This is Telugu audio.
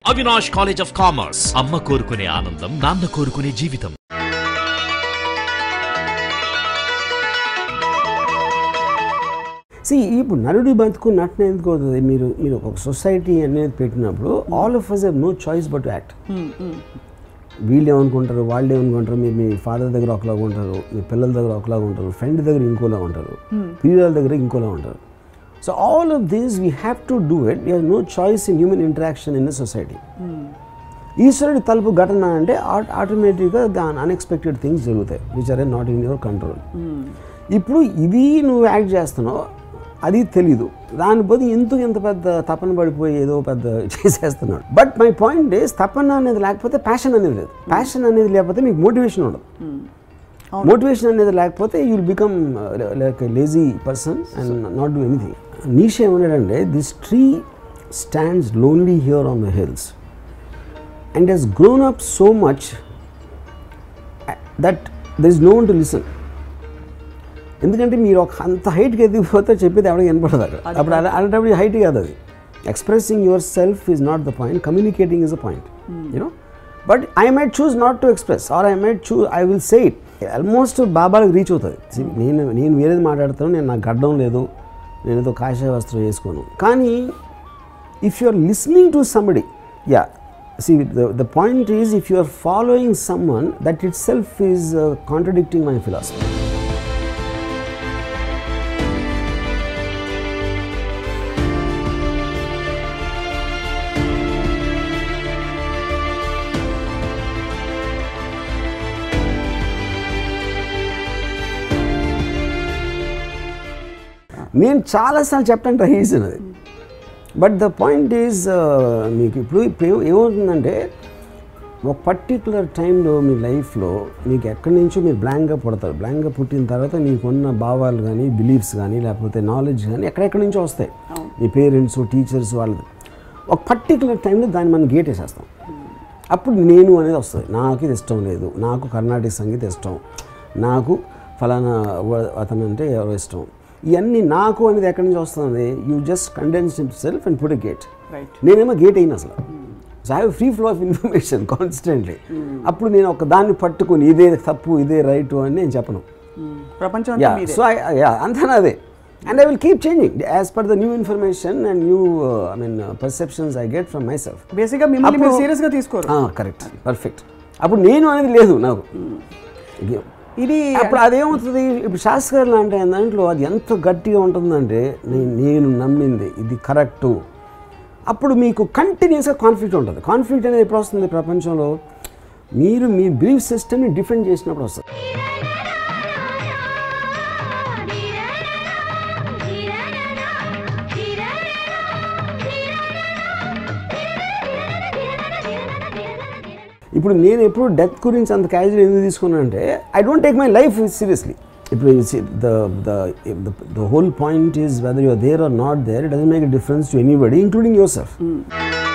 అవినాష్ కాలేజ్ ఆఫ్ కామర్స్ అమ్మ కోరుకునే ఆనందం నాన్న కోరుకునే జీవితం సి ఇప్పుడు నరుడి బతుకు నటన ఎందుకు అవుతుంది మీరు మీరు ఒక సొసైటీ అనేది పెట్టినప్పుడు all of us have no choice but act వీళ్ళు ఏమనుకుంటారు వాళ్ళు ఏమనుకుంటారు మీరు మీ ఫాదర్ దగ్గర ఒకలాగా ఉంటారు మీ పిల్లల దగ్గర ఒకలాగా ఉంటారు ఫ్రెండ్ దగ్గర ఇంకోలా ఉంటారు పిల్లల దగ్గర ఇంకోలా ఉంటారు so all of these we have to do it we have no choice in human interaction in the society ఈశ్వరుడి తలుపు ఘటన అంటే ఆటోమేటిక్గా దాని అన్ఎక్స్పెక్టెడ్ థింగ్స్ జరుగుతాయి which are not in your control ఇప్పుడు ఇది నువ్వు యాక్ట్ చేస్తున్నావు అది తెలీదు దాని బదులు ఎందుకు ఇంత పెద్ద తపన పడిపోయి ఏదో పెద్ద చేసేస్తున్నాడు బట్ మై పాయింట్ ఇస్ తపన అనేది లేకపోతే ప్యాషన్ అనేది లేదు ప్యాషన్ అనేది లేకపోతే మీకు మోటివేషన్ ఉండదు మోటివేషన్ అనేది లేకపోతే you will become like lazy person and not do anything Nietzsche ఏమన్నాడంటే this tree stands lonely here on the hills and has grown up so much uh, that there is no one to listen ఎందుకంటే మీరు ఒక అంత హైట్కి ఎదిగిపోతే చెప్పేది ఎవరికి వినపడదు అక్కడ అప్పుడు అలా అలాంటప్పుడు హైట్ కాదు అది expressing yourself is not the point communicating is the point you know but I might choose not to express or I might choose I will say it almost బాబాలకు రీచ్ అవుతుంది See, నేను నేను వేరేది మాట్లాడతాను నేను నాకు గడ్డం లేదు నేను ఏదో కాషాయ వస్త్రం వేసుకోను కానీ if you are listening to somebody yeah see the, the point is if you are following someone that itself is uh, contradicting my philosophy నేను చాలాసార్లు చెప్పడానికి ట్రై చేశాను అది బట్ ద పాయింట్ ఈజ్ మీకు ఇప్పుడు ఇప్పుడు ఏం- ఏమవుతుందంటే ఒక పర్టికులర్ టైంలో మీ లైఫ్లో మీకు ఎక్కడి నుంచో మీరు బ్లాంక్గా పుడతారు బ్లాంక్గా పుట్టిన తర్వాత మీకున్న భావాలు కానీ బిలీఫ్స్ కానీ లేకపోతే నాలెడ్జ్ కానీ ఎక్కడెక్కడి నుంచో వస్తాయి మీ పేరెంట్స్ టీచర్స్ వాళ్ళది ఒక పర్టికులర్ టైంలో దాన్ని మనం గేట్ వేసేస్తాం అప్పుడు నేను అనేది వస్తుంది నాకు ఇది ఇష్టం లేదు నాకు కర్ణాటక సంగీతం ఇష్టం నాకు ఫలానా వ- అతను అంటే ఎవరో ఇష్టం ఇవన్నీ నాకు అనేది ఎక్కడి నుంచి వస్తుంది you just condense himself and put gate right నేనేమో గేట్ అయిన అసలు so I free flow of information constantly అప్పుడు నేను ఒక దాన్ని పట్టుకొని ఇదే తప్పు ఇదే రైట్ అని నేను చెప్పను ప్రపంచం అంతా యా మీదే సో ఐ యా అంతా అదే and I will keep changing as per the new information and new I mean perceptions I get from myself బేసిక్గా మిమ్మల్ని మీరు అప్పుడు- సీరియస్ గా తీసుకోరు కరెక్ట్ పర్ఫెక్ట్ అప్పుడు నేను అనేది లేదు నాకు ఇక- ఇది అప్పుడు అదేమవుతుంది ఇప్పుడు శాస్త్రగారులు అంటే దాంట్లో అది ఎంత గట్టిగా ఉంటుందంటే నే- నేను నమ్మింది ఇది కరెక్టు అప్పుడు మీకు కంటిన్యూస్గా కాన్ఫ్లిక్ట్ ఉంటుంది కాన్ఫ్లిక్ట్ అనేది ఎప్పుడు వస్తుంది ప్రపంచంలో మీరు మీ బిలీఫ్ సిస్టమ్ని డిఫెండ్ చేసినప్పుడు వస్తుంది ఇప్పుడు నేను ఎప్పుడు డెత్ గురించి అంత క్యాజువల్ ఎందుకు తీసుకున్నాను అంటే I don't take my life seriously ఇప్పుడు the the the whole point is whether you're there or not there it doesn't make a difference to anybody including your self